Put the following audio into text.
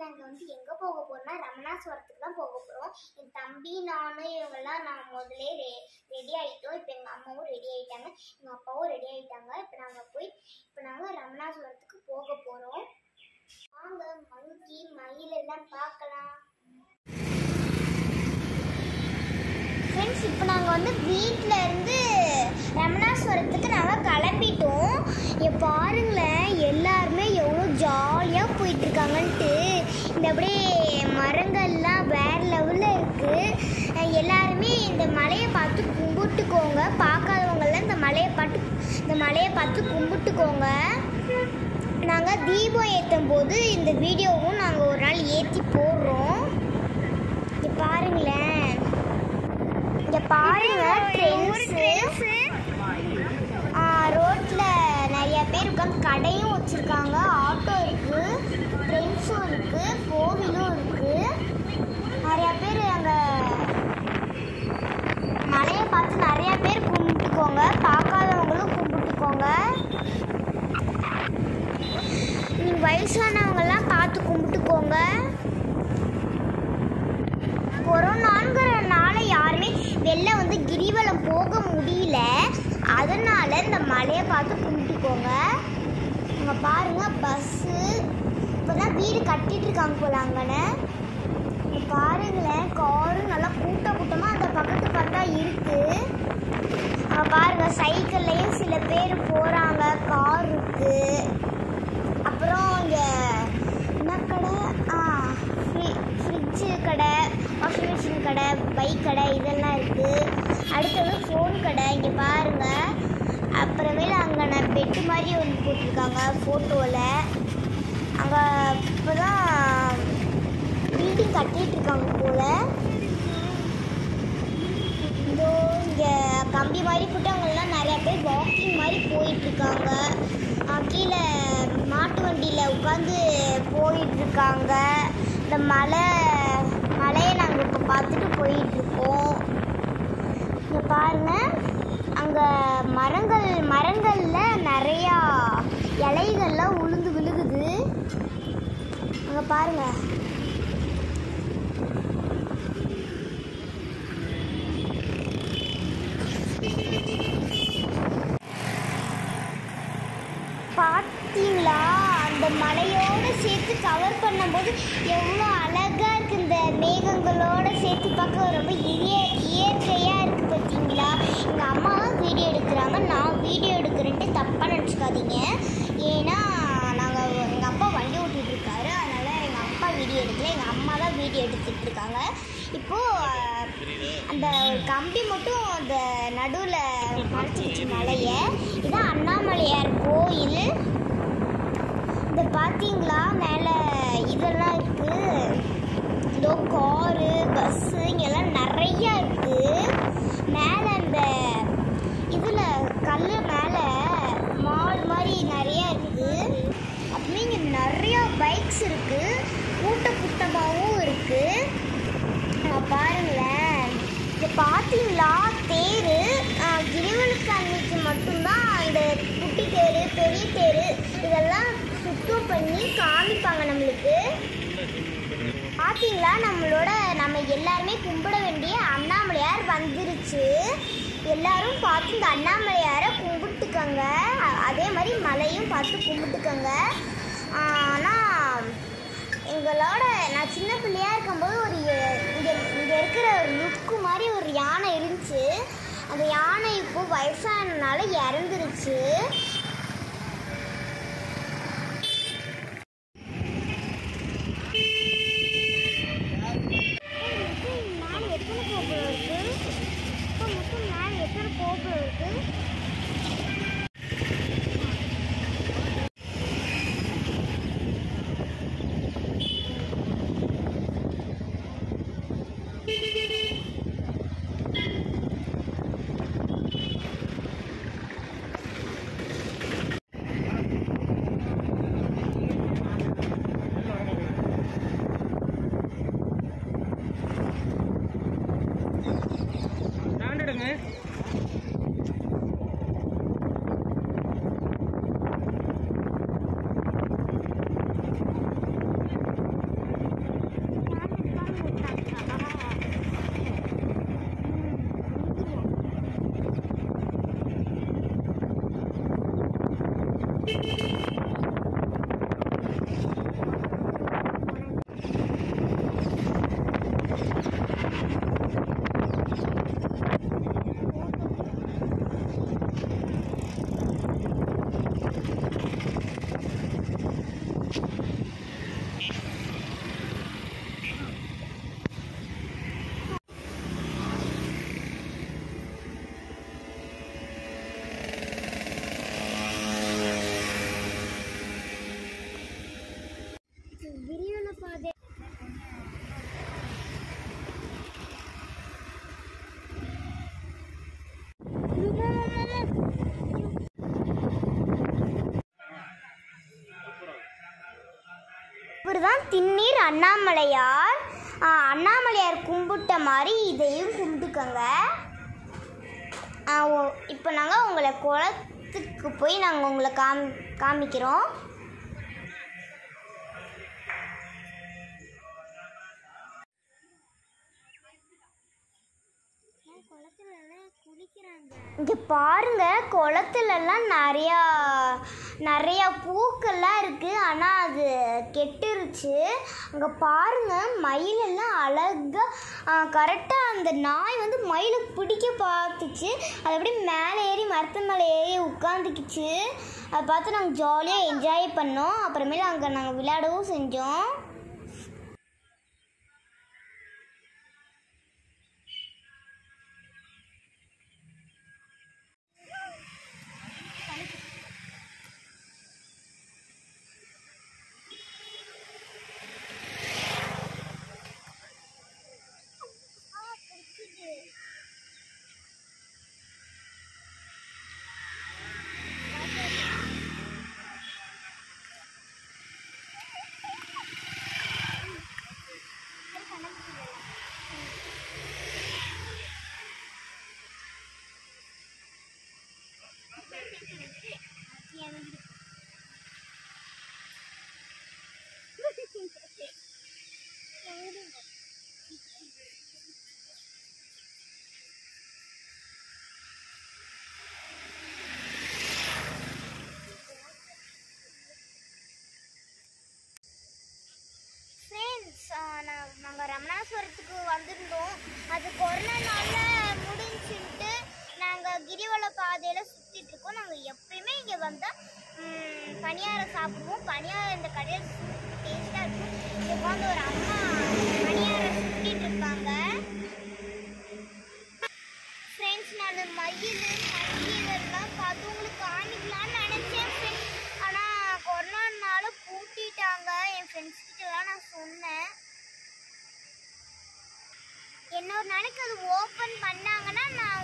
நாங்கள் வந்து எங்கே போக போகிறோம்னா ரமணாசுவரத்துக்கு தான் போக போகிறோம் என் தம்பி நானும் இவங்கெல்லாம் நான் முதல்ல ரெ ரெடி ஆகிட்டோம் இப்போ எங்கள் அம்மாவும் ரெடி ஆகிட்டாங்க எங்கள் அப்பாவும் ரெடி ஆகிட்டாங்க இப்போ நாங்கள் போய் இப்போ நாங்கள் ரமணாசுவரத்துக்கு போக போகிறோம் வாங்க மங்கி மயில் எல்லாம் பார்க்கலாம் ஃப்ரெண்ட்ஸ் இப்போ நாங்கள் வந்து வீட்டில் இருந்து ரமணாசுவரத்துக்கு நாங்கள் கிளம்பிட்டோம் இங்க பாருங்களேன் எல்லாருமே எவ்வளோ ஜாலியாக போயிட்டுருக்காங்கன்ட்டு இந்த அப்படியே மரங்கள்லாம் வேறு லெவலில் இருக்குது எல்லாருமே இந்த மலையை பார்த்து கும்பிட்டுக்கோங்க பார்க்காதவங்கெல்லாம் இந்த மலையை பார்த்து இந்த மலையை பார்த்து கும்பிட்டுக்கோங்க நாங்கள் தீபம் ஏற்றும் போது இந்த வீடியோவும் நாங்கள் ஒரு நாள் ஏற்றி போடுறோம் இங்க பாருங்களேன் இங்க பாருங்க ட்ரெண்ட்ஸ் ரோட்ல நிறைய பேர் உட்காந்து கடையும் வச்சிருக்காங்க ஆட்டோ இருக்கு ட்ரெண்ட்ஸும் இருக்கு கோவிலும் இருக்கு நிறைய பேர் அங்க மலையை பார்த்து நிறைய பேர் கும்பிட்டுக்கோங்க பார்க்காதவங்களும் கும்பிட்டுக்கோங்க நீங்க வயசானவங்கெல்லாம் பார்த்து கும்பிட்டுக்கோங்க கொரோனாங்கிறனால யாருமே வெளில வந்து கிரிவலம் போக முடியல அதனால இந்த மலையை பார்த்து கும்பிட்டுக்கோங்க அங்கே பாருங்க பஸ்ஸு இப்போதான் வீடு கட்டிட்டு இருக்காங்க போல அங்கன்னு இங்க பாருங்களேன் காரும் நல்லா கூட்ட கூட்டமாக அந்த பக்கத்து பார்த்தா இருக்கு அங்கே பாருங்க சைக்கிள்லையும் சில பேர் போகிறாங்க கார் இருக்கு அப்புறம் இங்கே என்ன கடை ஆ ஃப்ரிட்ஜு கடை வாஷிங் மிஷின் கடை பைக் கடை இதெல்லாம் இருக்குது அடுத்தது ஃபோன் கடை இங்கே பாருங்கள் அப்புறமேல அங்கே நான் பெட்டு மாதிரி ஒன்று போட்டிருக்காங்க ஃபோட்டோவில் அங்கே இப்போ தான் பில்டிங் கட்டிட்டு இருக்காங்க போல் இதோ இங்கே கம்பி மாதிரி போட்டவங்கெல்லாம் நிறைய பேர் வாக்கிங் மாதிரி போயிட்டு இருக்காங்க அஹ் கீழே மாட்டு வண்டியில் உட்காந்து போயிட்டு இருக்காங்க இந்த மலை மலையை நாங்கள் இப்போ பார்த்துட்டு போயிட்டு இருக்கோம் இங்கே பாருங்க அங்கே மரங்கள் மரங்களில் நிறையா இலைகள்லாம் உளுந்து விழுகுது அங்கே பாருங்க பார்த்தீங்களா அந்த மலையோட சேர்த்து கவர் பண்ணும்போது எவ்வளோ அழகா இருக்கு இந்த மேகங்களோட சேர்த்து பார்க்க ரொம்ப இய இயற்கையா இருக்கு பார்த்தீங்களா எங்கள் அம்மா வீடியோ எடுக்கிறாங்க நான் வீடியோ எடுக்கிறேன்ட்டு தப்பாக நினச்சிக்காதீங்க ஏன்னா நாங்கள் எங்கள் அப்பா வண்டி ஓட்டிட்டு இருக்காரு அதனால எங்கள் அப்பா வீடியோ எடுக்கல எங்கள் அம்மா தான் வீடியோ எடுத்துட்டு இருக்காங்க இப்போது அந்த ஒரு கம்பி மட்டும் அந்த நடுவில் மறைச்சிருச்சு மலையை இதான் அண்ணாமலையார் கோயில் இந்த பார்த்தீங்களா மேலே இதெல்லாம் இருக்கு இதோ காரு பஸ்ஸு இங்கெல்லாம் நிறையா இருக்கு மேலே அந்த இதில் கல் மேலே மால் மாதிரி நிறையா இருக்கு அப்புறம் இங்கே நிறையா பைக்ஸ் இருக்கு கூட்ட கூட்டமாகவும் இருக்கு அஹ் பாருங்களேன் இது பார்த்தீங்களா தேர் கிரிவலுக்கு அன்னைக்கு மட்டும்தான் அந்த குட்டி தேர் பெரிய தேர் இதெல்லாம் சுத்தம் பண்ணி காமிப்பாங்க நம்மளுக்கு பார்த்தீங்களா நம்மளோட நம்ம எல்லாருமே கும்பிட வேண்டிய அண்ணாமலையார் வந்துருச்சு எல்லாரும் பார்த்து இந்த அண்ணாமலையாரை கும்பிட்டுக்கங்க அ- அதே மாதிரி மலையும் பார்த்து கும்பிட்டுக்கங்க ஆனால் எங்களோட நான் சின்ன பிள்ளையா இருக்கும்போது ஒரு இங்கே இங்கே இருக்கிற ஒரு லுக்கு மாதிரி ஒரு யானை இருந்துச்சு அந்த யானை இப்போ வயசானனால இறந்துருச்சு மேலே எத்தனை கோபுரம் இருக்கு இப்போ மொத்தம் மேலே எத்தனை கோபுரம் இருக்கு தாண்டிடுங்க திண்ணீர் அண்ணாமலையார் ஆ, அண்ணாமலையார் கும்பிட்ட மாதிரி இதையும் கும்பிட்டுக்கோங்க ஆ, ஓ- இப்போ நாங்கள் உங்களை குளத்துக்கு போய் நாங்கள் உங்களை காமி காமிக்கிறோம் இங்கே பாருங்க குளத்துலலாம் நிறையா நிறையா பூக்கள்லாம் இருக்குது ஆனால் அது கெட்டுருச்சு அங்கே பாருங்க மயிலெல்லாம் அழகாக கரெக்டாக அந்த நாய் வந்து மயிலை பிடிக்க பார்த்துச்சு அது அப்படியே மேலே ஏறி மரத்து மேலே ஏறி உட்காந்துக்கிச்சு அதை பார்த்து நாங்கள் ஜாலியாக என்ஜாய் பண்ணோம் அப்புறமேல அங்கே நாங்கள் விளையாடவும் செஞ்சோம் ஃப்ரெண்ட்ஸ் நாங்கள் ரமணாசுவரத்துக்கு வந்திருந்தோம் அது கொரோனானால முடிஞ்சுட்டு நாங்கள் கிரிவல பாதையில் சுற்றிட்டு இருக்கோம் நாங்கள் எப்பயுமே இங்கே வந்தால் பணியாரம் சாப்பிடுவோம் பணியாரம் இந்த கடையில் டேஸ்ட்டாக இருக்கும் இங்கே உட்காந்து ஒரு அம்மா பணியாரம் சுற்றிட்டு இருப்பாங்க ஃப்ரெண்ட்ஸ் நான் மயில் மயில் பார்த்து உங்களுக்கு காமிக்கலாம்னு நினச்சேன் ஃப்ரெண்ட்ஸ் ஆனால் கொரோனானால பூட்டிட்டாங்க என் ஃப்ரெண்ட்ஸ் கிட்டலாம் நான் சொன்னேன் இன்னொரு நாளைக்கு அது ஓப்பன் பண்ணாங்கன்னா நான்